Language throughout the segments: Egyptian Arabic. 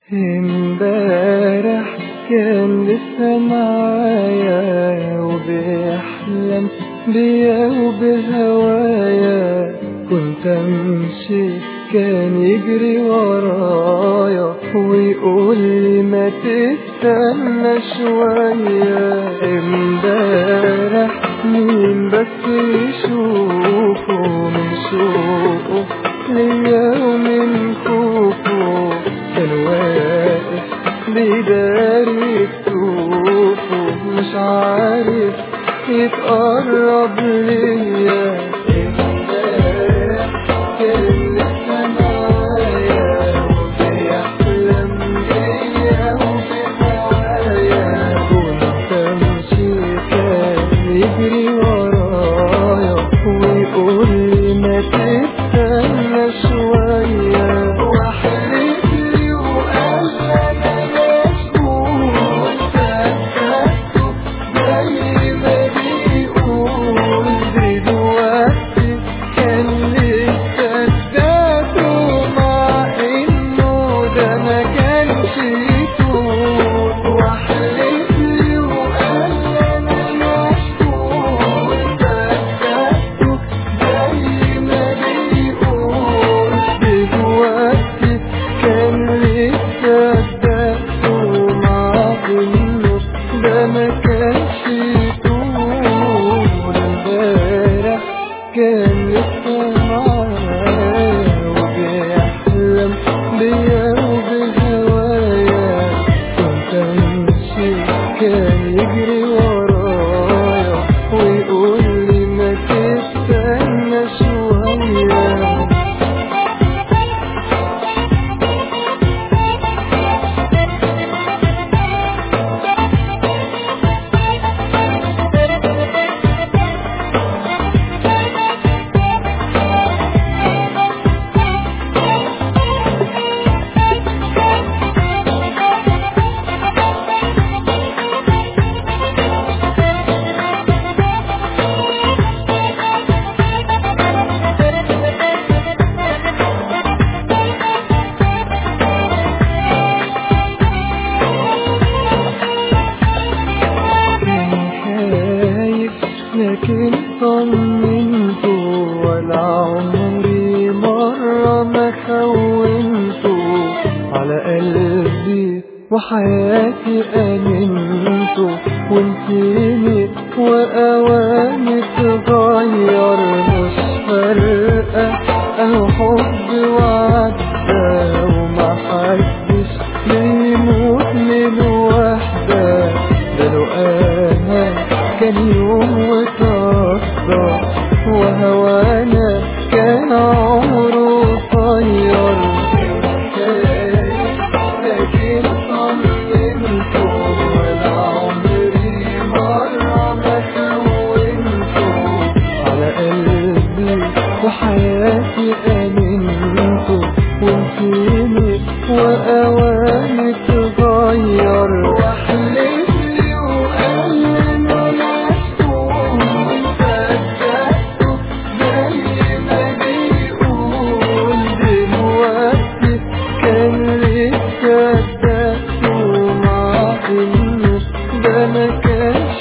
امبارح كان لسه معايا وبيحلم بيا وبهوايا كنت امشي كان يجري ورايا ويقول لي ما تستنى شوية امبارح مين بس يشوفه من شوقه ليا ومن خوفه كان واقف بيداري كتوفه مش عارف يتقرب ليا امبارح كان لسه معايا وبيحلم بيا وبهوايا كنت امشي كان يجري ورايا ويقول لي ما تستنى شوية واحلف لي وقال انا مشغول صدقته زي ما بيقول دلوقتي كان لسه اداته مع انه ده ما كانش يطول واحلف لي وقال انا مشغول صدقته زي ما بيقول دلوقتي كان لسه اداته مع انه ده ما كانش يطول امبارح كان لسه معايا وبيحلم بيا وبهوايا كنت امشي كان يجري ورايا ويقول لي ما تستنى شويه كان خايف لكن طمنته ولا عمري مرة ما خونته على قلبي وحياتي أمنته ونسيني وأواني تغير مش فارقة أهو حب وعدى وما حدش بيموت من وحدة ده لو أنا كان يوم وتقضى وهوانا كان عمره قصير لكن طمنته ولا عمري مرة ما خونته على قلبي وحياتي أمنته ونسيني وأواني تغير واحلف لي وقال أنا مسؤول صدقته زي ما بيقول دلوقتي كان لسه اداته مع إنه ده ما كانش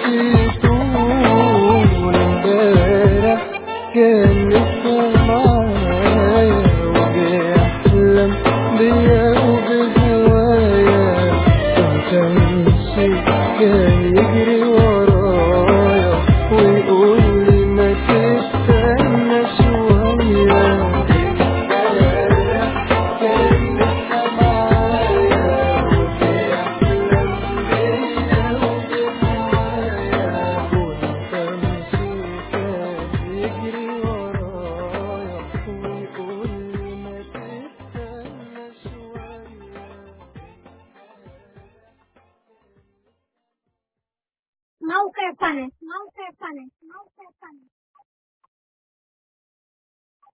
يطول امبارح كان لسه معايا وبيحلم بيا وبهوايا كنت امشي كان يجري ورايا ويقول لي ما تستنى شوية امبارح كان لسه معايا وبيحلم بيا وبهوايا كنت امشي كان يجري ورايا ويقول لي ما تستنى شوية موقع فنس موقع فنس موقع فنس